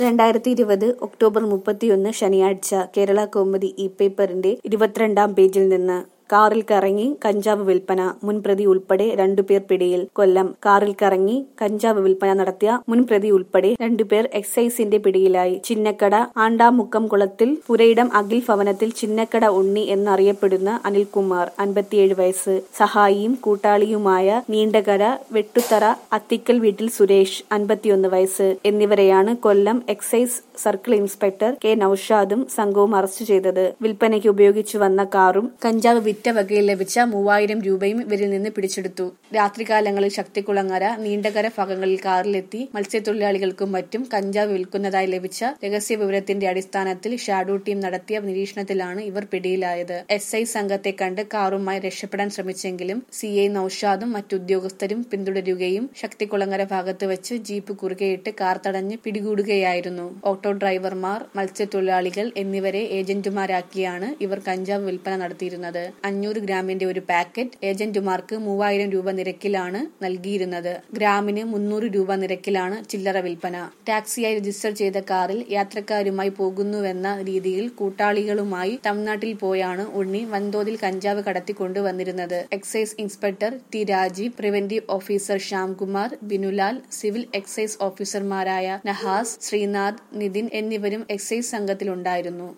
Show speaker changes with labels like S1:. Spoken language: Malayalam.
S1: രണ്ടായിരത്തി ഇരുപത് ഒക്ടോബർ മുപ്പത്തിയൊന്ന് ശനിയാഴ്ച കേരള കൗമുദി ഇ പേപ്പറിന്റെ ഇരുപത്തിരണ്ടാം പേജിൽ നിന്ന് കാറിൽ കറങ്ങി കഞ്ചാവ് വിൽപ്പന മുൻ പ്രതി ഉൾപ്പെടെ രണ്ടുപേർ പിടിയിൽ കൊല്ലം കാറിൽ കറങ്ങി കഞ്ചാവ് വിൽപ്പന നടത്തിയ മുൻ പ്രതി ഉൾപ്പെടെ രണ്ടുപേർ എക്സൈസിന്റെ പിടിയിലായി ചിന്നക്കട ആണ്ടാമുക്കം കുളത്തിൽ പുരയിടം അഖിൽ ഭവനത്തിൽ ചിന്നക്കട ഉണ്ണി എന്നറിയപ്പെടുന്ന അനിൽകുമാർ അൻപത്തിയേഴ് വയസ്സ് സഹായിയും കൂട്ടാളിയുമായ നീണ്ടകര വെട്ടുത്തറ അത്തിക്കൽ വീട്ടിൽ സുരേഷ് അൻപത്തിയൊന്ന് വയസ്സ് എന്നിവരെയാണ് Kollam excise circle inspector K നൌഷാദും സംഘവും അറസ്റ്റ് ചെയ്തത് വിൽപ്പനയ്ക്ക് ഉപയോഗിച്ചു വന്ന കാറും കഞ്ചാവ് വിറ്റ വകയിൽ ലഭിച്ച മൂവായിരം രൂപയും ഇവരിൽ നിന്ന് പിടിച്ചെടുത്തു രാത്രികാലങ്ങളിൽ ശക്തികുളങ്ങര നീണ്ടകര ഭാഗങ്ങളിൽ കാറിലെത്തി മത്സ്യത്തൊഴിലാളികൾക്കും മറ്റും കഞ്ചാവ് വിൽക്കുന്നതായി ലഭിച്ച രഹസ്യ വിവരത്തിന്റെ അടിസ്ഥാനത്തിൽ ഷാഡോ ടീം നടത്തിയ നിരീക്ഷണത്തിലാണ് ഇവർ പിടിയിലായത് എസ് ഐ സംഘത്തെ കണ്ട് കാറുമായി രക്ഷപ്പെടാൻ ശ്രമിച്ചെങ്കിലും സി ഐ നൌഷാദും മറ്റുദ്യോഗസ്ഥരും പിന്തുടരുകയും ശക്തികുളങ്ങര ഭാഗത്ത് വെച്ച് ജീപ്പ് കുറുകെയിട്ട് കാർ തടഞ്ഞ് പിടികൂടുകയായിരുന്നു ഓട്ടോ ഡ്രൈവർമാർ മത്സ്യത്തൊഴിലാളികൾ എന്നിവരെ ഏജന്റുമാരാക്കിയാണ് ഇവർ കഞ്ചാവ് വിൽപ്പന നടത്തിയിരുന്നത് അഞ്ഞൂറ് ഗ്രാമിന്റെ ഒരു പാക്കറ്റ് ഏജന്റുമാർക്ക് മൂവായിരം രൂപ നിരക്കിലാണ് നൽകിയിരുന്നത് ഗ്രാമിന് മുന്നൂറ് രൂപ നിരക്കിലാണ് ചില്ലറ വിൽപ്പന ടാക്സിയായി രജിസ്റ്റർ ചെയ്ത കാറിൽ യാത്രക്കാരുമായി പോകുന്നുവെന്ന രീതിയിൽ കൂട്ടാളികളുമായി തമിഴ്നാട്ടിൽ പോയാണ് ഉണ്ണി വൻതോതിൽ കഞ്ചാവ് കടത്തിക്കൊണ്ടുവന്നിരുന്നത് excise inspector T Rajeev preventive officer Shyamkumar Binulal civil excise ഓഫീസർമാരായ നഹാസ് ശ്രീനാഥ് നിതിൻ എന്നിവരും എക്സൈസ് സംഘത്തിലുണ്ടായിരുന്നു